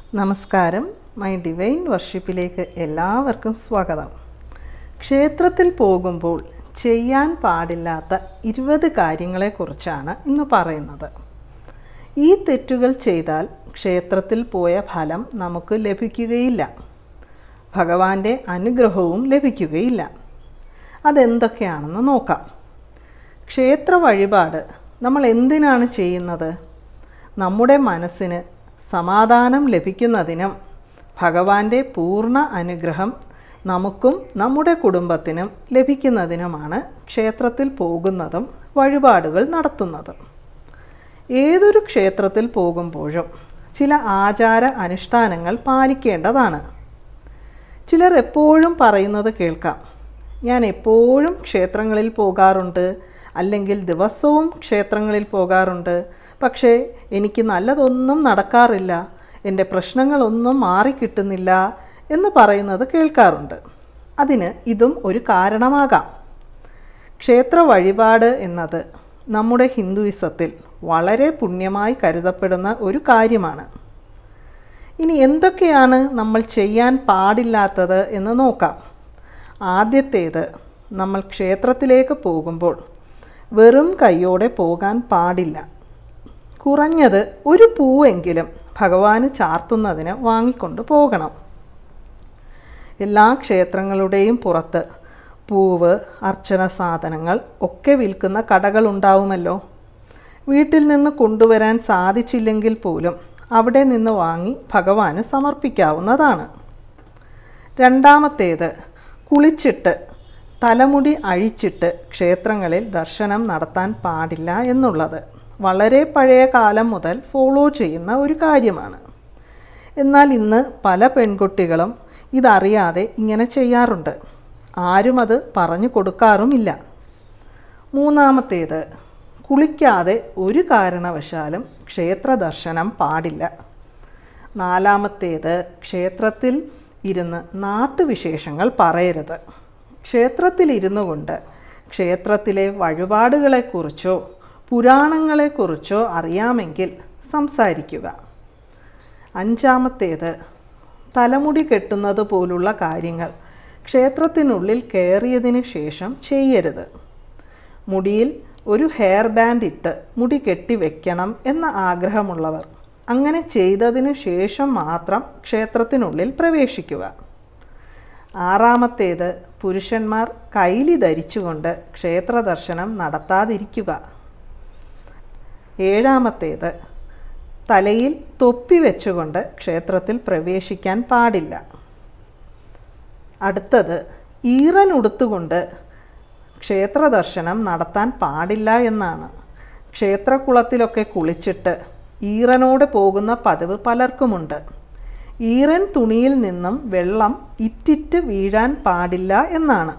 നമസ്കാരം my divine വർഷിപ്പിലേക്ക് എല്ലാവർക്കും സ്വാഗതം ക്ഷേത്രത്തിൽ പോകുമ്പോൾ ചെയ്യാൻ പാടില്ലാത്ത ഇരുപത് കാര്യങ്ങളെക്കുറിച്ചാണ് ഇന്ന് പറയുന്നത് ഈ തെറ്റുകൾ ചെയ്താൽ ക്ഷേത്രത്തിൽ പോയ ഫലം നമുക്ക് ലഭിക്കുകയില്ല ഭഗവാന്റെ അനുഗ്രഹവും ലഭിക്കുകയില്ല അതെന്തൊക്കെയാണെന്ന് നോക്കാം ക്ഷേത്ര വഴിപാട് നമ്മൾ എന്തിനാണ് ചെയ്യുന്നത് നമ്മുടെ മനസ്സിന് സമാധാനം ലഭിക്കുന്നതിനും ഭഗവാന്റെ പൂർണ്ണ അനുഗ്രഹം നമുക്കും നമ്മുടെ കുടുംബത്തിനും ലഭിക്കുന്നതിനുമാണ് ക്ഷേത്രത്തിൽ പോകുന്നതും വഴിപാടുകൾ നടത്തുന്നതും ഏതൊരു ക്ഷേത്രത്തിൽ പോകുമ്പോഴും ചില ആചാര അനുഷ്ഠാനങ്ങൾ പാലിക്കേണ്ടതാണ് ചിലർ എപ്പോഴും പറയുന്നത് കേൾക്കാം ഞാൻ എപ്പോഴും ക്ഷേത്രങ്ങളിൽ പോകാറുണ്ട് അല്ലെങ്കിൽ ദിവസവും ക്ഷേത്രങ്ങളിൽ പോകാറുണ്ട് പക്ഷേ എനിക്ക് നല്ലതൊന്നും നടക്കാറില്ല എൻ്റെ പ്രശ്നങ്ങളൊന്നും മാറിക്കിട്ടുന്നില്ല എന്ന് പറയുന്നത് കേൾക്കാറുണ്ട് അതിന് ഇതും ഒരു കാരണമാകാം ക്ഷേത്ര വഴിപാട് എന്നത് നമ്മുടെ ഹിന്ദുയിസത്തിൽ വളരെ പുണ്യമായി കരുതപ്പെടുന്ന ഒരു കാര്യമാണ് ഇനി എന്തൊക്കെയാണ് നമ്മൾ ചെയ്യാൻ പാടില്ലാത്തത് എന്ന് നോക്കാം ആദ്യത്തേത് നമ്മൾ ക്ഷേത്രത്തിലേക്ക് പോകുമ്പോൾ വെറും കൈയോടെ പോകാൻ പാടില്ല കുറഞ്ഞത് ഒരു പൂവെങ്കിലും ഭഗവാന് ചാർത്തുന്നതിന് വാങ്ങിക്കൊണ്ട് പോകണം എല്ലാ ക്ഷേത്രങ്ങളുടെയും പുറത്ത് പൂവ് അർച്ചന സാധനങ്ങൾ ഒക്കെ വിൽക്കുന്ന കടകളുണ്ടാവുമല്ലോ വീട്ടിൽ നിന്ന് കൊണ്ടുവരാൻ സാധിച്ചില്ലെങ്കിൽ പോലും അവിടെ നിന്ന് വാങ്ങി ഭഗവാന് സമർപ്പിക്കാവുന്നതാണ് രണ്ടാമത്തേത് കുളിച്ചിട്ട് തലമുടി അഴിച്ചിട്ട് ക്ഷേത്രങ്ങളിൽ ദർശനം നടത്താൻ പാടില്ല എന്നുള്ളത് വളരെ പഴയ കാലം മുതൽ ഫോളോ ചെയ്യുന്ന ഒരു കാര്യമാണ് എന്നാൽ ഇന്ന് പല പെൺകുട്ടികളും ഇതറിയാതെ ഇങ്ങനെ ചെയ്യാറുണ്ട് ആരും അത് പറഞ്ഞു കൊടുക്കാറുമില്ല മൂന്നാമത്തേത് കുളിക്കാതെ ഒരു കാരണവശാലും ക്ഷേത്ര ദർശനം പാടില്ല നാലാമത്തേത് ക്ഷേത്രത്തിൽ ഇരുന്ന് നാട്ടുവിശേഷങ്ങൾ പറയരുത് ക്ഷേത്രത്തിൽ ഇരുന്നു കൊണ്ട് ക്ഷേത്രത്തിലെ വഴിപാടുകളെക്കുറിച്ചോ പുരാണങ്ങളെക്കുറിച്ചോ അറിയാമെങ്കിൽ സംസാരിക്കുക അഞ്ചാമത്തേത് തലമുടി കെട്ടുന്നത് പോലുള്ള കാര്യങ്ങൾ ക്ഷേത്രത്തിനുള്ളിൽ കയറിയതിന് ശേഷം ചെയ്യരുത് മുടിയിൽ ഒരു ഹെയർ ബാൻഡ് ഇട്ട് മുടി കെട്ടിവെക്കണം എന്ന ആഗ്രഹമുള്ളവർ അങ്ങനെ ചെയ്തതിനു ശേഷം മാത്രം ക്ഷേത്രത്തിനുള്ളിൽ പ്രവേശിക്കുക ആറാമത്തേത് പുരുഷന്മാർ കൈലി ധരിച്ചുകൊണ്ട് ക്ഷേത്ര ദർശനം നടത്താതിരിക്കുക ഏഴാമത്തേത് തലയിൽ തൊപ്പി വെച്ചുകൊണ്ട് ക്ഷേത്രത്തിൽ പ്രവേശിക്കാൻ പാടില്ല അടുത്തത് ഈറൻ ഉടുത്തുകൊണ്ട് ക്ഷേത്ര ദർശനം നടത്താൻ പാടില്ല എന്നാണ് ക്ഷേത്രക്കുളത്തിലൊക്കെ കുളിച്ചിട്ട് ഈറനോടെ പോകുന്ന പതിവ് പലർക്കുമുണ്ട് ഈറൻ തുണിയിൽ നിന്നും വെള്ളം ഇറ്റിറ്റ് വീഴാൻ പാടില്ല എന്നാണ്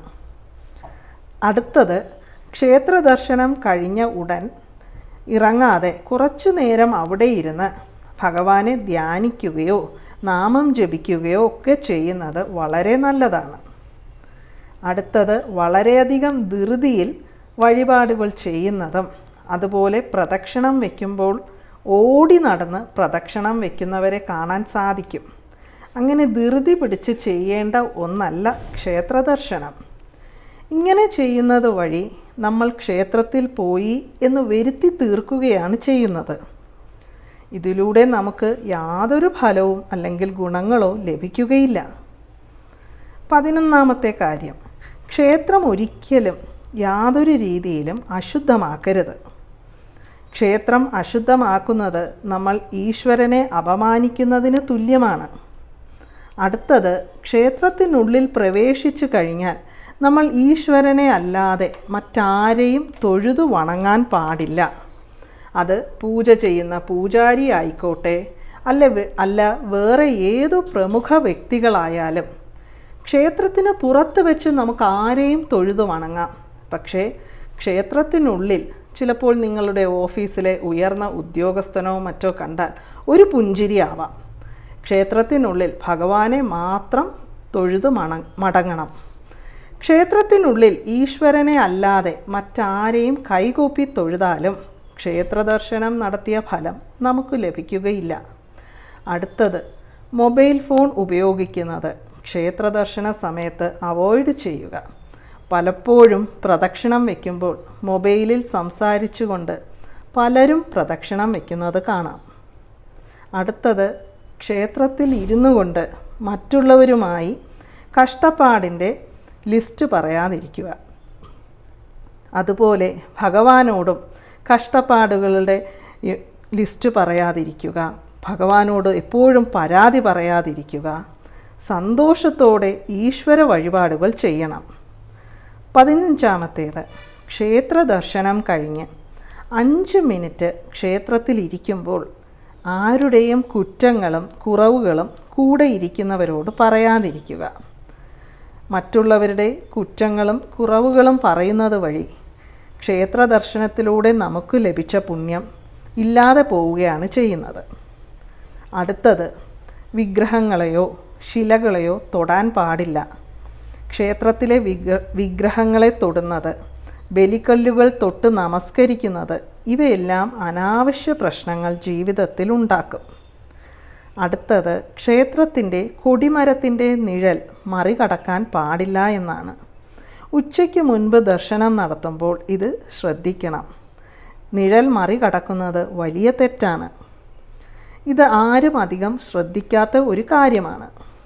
അടുത്തത് ക്ഷേത്ര ദർശനം കഴിഞ്ഞ ഉടൻ ഇറങ്ങാതെ കുറച്ചു നേരം അവിടെ ഇരുന്ന് ഭഗവാനെ ധ്യാനിക്കുകയോ നാമം ജപിക്കുകയോ ഒക്കെ ചെയ്യുന്നത് വളരെ നല്ലതാണ് അടുത്തത് വളരെയധികം ധൃതിയിൽ വഴിപാടുകൾ ചെയ്യുന്നതും അതുപോലെ പ്രദക്ഷിണം വയ്ക്കുമ്പോൾ ഓടി നടന്ന് പ്രദക്ഷിണം വയ്ക്കുന്നവരെ കാണാൻ സാധിക്കും അങ്ങനെ ധൃതി പിടിച്ച് ചെയ്യേണ്ട ഒന്നല്ല ക്ഷേത്രദർശനം ഇങ്ങനെ ചെയ്യുന്നത് വഴി നമ്മൾ ക്ഷേത്രത്തിൽ പോയി എന്ന് വരുത്തി തീർക്കുകയാണ് ചെയ്യുന്നത് ഇതിലൂടെ നമുക്ക് യാതൊരു ഫലവും അല്ലെങ്കിൽ ഗുണങ്ങളോ ലഭിക്കുകയില്ല പതിനൊന്നാമത്തെ കാര്യം ക്ഷേത്രം ഒരിക്കലും യാതൊരു രീതിയിലും അശുദ്ധമാക്കരുത് ക്ഷേത്രം അശുദ്ധമാക്കുന്നത് നമ്മൾ ഈശ്വരനെ അപമാനിക്കുന്നതിന് തുല്യമാണ് അടുത്തത് ക്ഷേത്രത്തിനുള്ളിൽ പ്രവേശിച്ചു കഴിഞ്ഞാൽ നമ്മൾ ഈശ്വരനെ അല്ലാതെ മറ്റാരെയും തൊഴുതു വണങ്ങാൻ പാടില്ല അത് പൂജ ചെയ്യുന്ന പൂജാരി ആയിക്കോട്ടെ അല്ല അല്ല വേറെ ഏതു പ്രമുഖ വ്യക്തികളായാലും ക്ഷേത്രത്തിന് പുറത്ത് വെച്ച് നമുക്ക് ആരെയും തൊഴുതു വണങ്ങാം പക്ഷേ ക്ഷേത്രത്തിനുള്ളിൽ ചിലപ്പോൾ നിങ്ങളുടെ ഓഫീസിലെ ഉയർന്ന ഉദ്യോഗസ്ഥനോ മറ്റോ കണ്ടാൽ ഒരു പുഞ്ചിരിയാവാം ക്ഷേത്രത്തിനുള്ളിൽ ഭഗവാനെ മാത്രം തൊഴുതു മണ മടങ്ങണം ക്ഷേത്രത്തിനുള്ളിൽ ഈശ്വരനെ അല്ലാതെ മറ്റാരെയും കൈകൂപ്പി തൊഴുതാലും ക്ഷേത്രദർശനം നടത്തിയ ഫലം നമുക്ക് ലഭിക്കുകയില്ല അടുത്തത് മൊബൈൽ ഫോൺ ഉപയോഗിക്കുന്നത് ക്ഷേത്ര ദർശന സമയത്ത് അവോയ്ഡ് ചെയ്യുക പലപ്പോഴും പ്രദക്ഷിണം വയ്ക്കുമ്പോൾ മൊബൈലിൽ സംസാരിച്ചുകൊണ്ട് പലരും പ്രദക്ഷിണം വയ്ക്കുന്നത് കാണാം അടുത്തത് ക്ഷേത്രത്തിൽ ഇരുന്നു കൊണ്ട് മറ്റുള്ളവരുമായി കഷ്ടപ്പാടിൻ്റെ ലിസ്റ്റ് പറയാതിരിക്കുക അതുപോലെ ഭഗവാനോടും കഷ്ടപ്പാടുകളുടെ ഈ ലിസ്റ്റ് പറയാതിരിക്കുക ഭഗവാനോട് എപ്പോഴും പരാതി പറയാതിരിക്കുക സന്തോഷത്തോടെ ഈശ്വര വഴിപാടുകൾ ചെയ്യണം പതിനഞ്ചാമത്തേത് ക്ഷേത്ര ദർശനം കഴിഞ്ഞ് അഞ്ച് മിനിറ്റ് ക്ഷേത്രത്തിൽ ഇരിക്കുമ്പോൾ ആരുടെയും കുറ്റങ്ങളും കുറവുകളും കൂടെ ഇരിക്കുന്നവരോട് പറയാതിരിക്കുക മറ്റുള്ളവരുടെ കുറ്റങ്ങളും കുറവുകളും പറയുന്നത് വഴി ക്ഷേത്ര ദർശനത്തിലൂടെ നമുക്ക് ലഭിച്ച പുണ്യം ഇല്ലാതെ പോവുകയാണ് ചെയ്യുന്നത് അടുത്തത് വിഗ്രഹങ്ങളെയോ ശിലകളെയോ തൊടാൻ പാടില്ല ക്ഷേത്രത്തിലെ വിഗ്ര വിഗ്രഹങ്ങളെ തൊടുന്നത് ബലിക്കല്ലുകൾ തൊട്ട് നമസ്കരിക്കുന്നത് ഇവയെല്ലാം അനാവശ്യ പ്രശ്നങ്ങൾ ജീവിതത്തിൽ ഉണ്ടാക്കും അടുത്തത് ക്ഷേത്രത്തിൻ്റെ കൊടിമരത്തിൻ്റെ നിഴൽ മറികടക്കാൻ പാടില്ല എന്നാണ് ഉച്ചയ്ക്ക് മുൻപ് ദർശനം നടത്തുമ്പോൾ ഇത് ശ്രദ്ധിക്കണം നിഴൽ മറികടക്കുന്നത് വലിയ തെറ്റാണ് ഇത് ആരും അധികം ശ്രദ്ധിക്കാത്ത ഒരു കാര്യമാണ്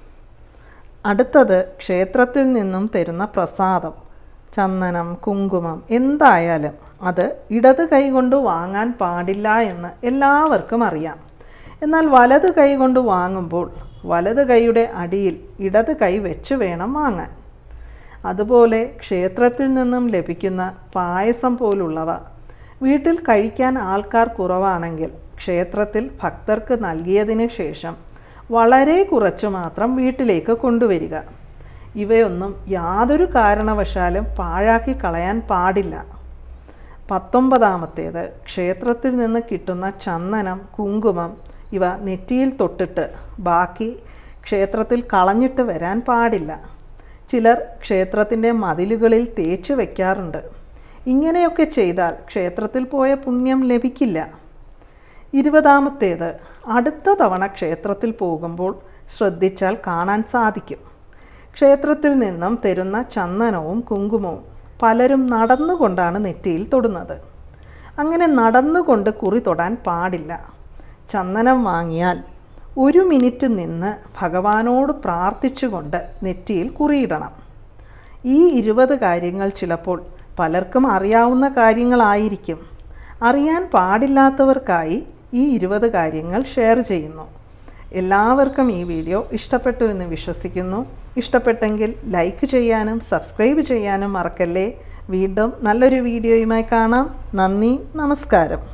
അടുത്തത് ക്ഷേത്രത്തിൽ നിന്നും തരുന്ന പ്രസാദം ചന്ദനം കുങ്കുമം എന്തായാലും അത് ഇടത് കൈ കൊണ്ട് വാങ്ങാൻ പാടില്ല എന്ന് എല്ലാവർക്കും അറിയാം എന്നാൽ വലത് കൈ കൊണ്ട് വാങ്ങുമ്പോൾ വലത് കൈയുടെ അടിയിൽ ഇടത് കൈ വെച്ച് വേണം വാങ്ങാൻ അതുപോലെ ക്ഷേത്രത്തിൽ നിന്നും ലഭിക്കുന്ന പായസം പോലുള്ളവ വീട്ടിൽ കഴിക്കാൻ ആൾക്കാർ കുറവാണെങ്കിൽ ക്ഷേത്രത്തിൽ ഭക്തർക്ക് നൽകിയതിന് ശേഷം വളരെ കുറച്ച് മാത്രം വീട്ടിലേക്ക് കൊണ്ടുവരിക ഇവയൊന്നും യാതൊരു കാരണവശാലും പാഴാക്കി കളയാൻ പാടില്ല പത്തൊമ്പതാമത്തേത് ക്ഷേത്രത്തിൽ നിന്ന് കിട്ടുന്ന ചന്ദനം കുങ്കുമം ഇവ നെറ്റിയിൽ തൊട്ടിട്ട് ബാക്കി ക്ഷേത്രത്തിൽ കളഞ്ഞിട്ട് വരാൻ പാടില്ല ചിലർ ക്ഷേത്രത്തിൻ്റെ മതിലുകളിൽ തേച്ച് വയ്ക്കാറുണ്ട് ഇങ്ങനെയൊക്കെ ചെയ്താൽ ക്ഷേത്രത്തിൽ പോയ പുണ്യം ലഭിക്കില്ല ഇരുപതാമത്തേത് അടുത്ത തവണ ക്ഷേത്രത്തിൽ പോകുമ്പോൾ ശ്രദ്ധിച്ചാൽ കാണാൻ സാധിക്കും ക്ഷേത്രത്തിൽ നിന്നും തരുന്ന ചന്ദനവും കുങ്കുമവും പലരും നടന്നുകൊണ്ടാണ് നെറ്റിയിൽ തൊടുന്നത് അങ്ങനെ നടന്നുകൊണ്ട് കുറി തൊടാൻ പാടില്ല ചന്ദനം വാങ്ങിയാൽ ഒരു മിനിറ്റ് നിന്ന് ഭഗവാനോട് പ്രാർത്ഥിച്ചുകൊണ്ട് നെറ്റിയിൽ കുറിയിടണം ഈ ഇരുപത് കാര്യങ്ങൾ ചിലപ്പോൾ പലർക്കും അറിയാവുന്ന കാര്യങ്ങളായിരിക്കും അറിയാൻ പാടില്ലാത്തവർക്കായി ഈ ഇരുപത് കാര്യങ്ങൾ ഷെയർ ചെയ്യുന്നു എല്ലാവർക്കും ഈ വീഡിയോ ഇഷ്ടപ്പെട്ടു എന്ന് വിശ്വസിക്കുന്നു ഇഷ്ടപ്പെട്ടെങ്കിൽ ലൈക്ക് ചെയ്യാനും സബ്സ്ക്രൈബ് ചെയ്യാനും മറക്കല്ലേ വീണ്ടും നല്ലൊരു വീഡിയോയുമായി കാണാം നന്ദി നമസ്കാരം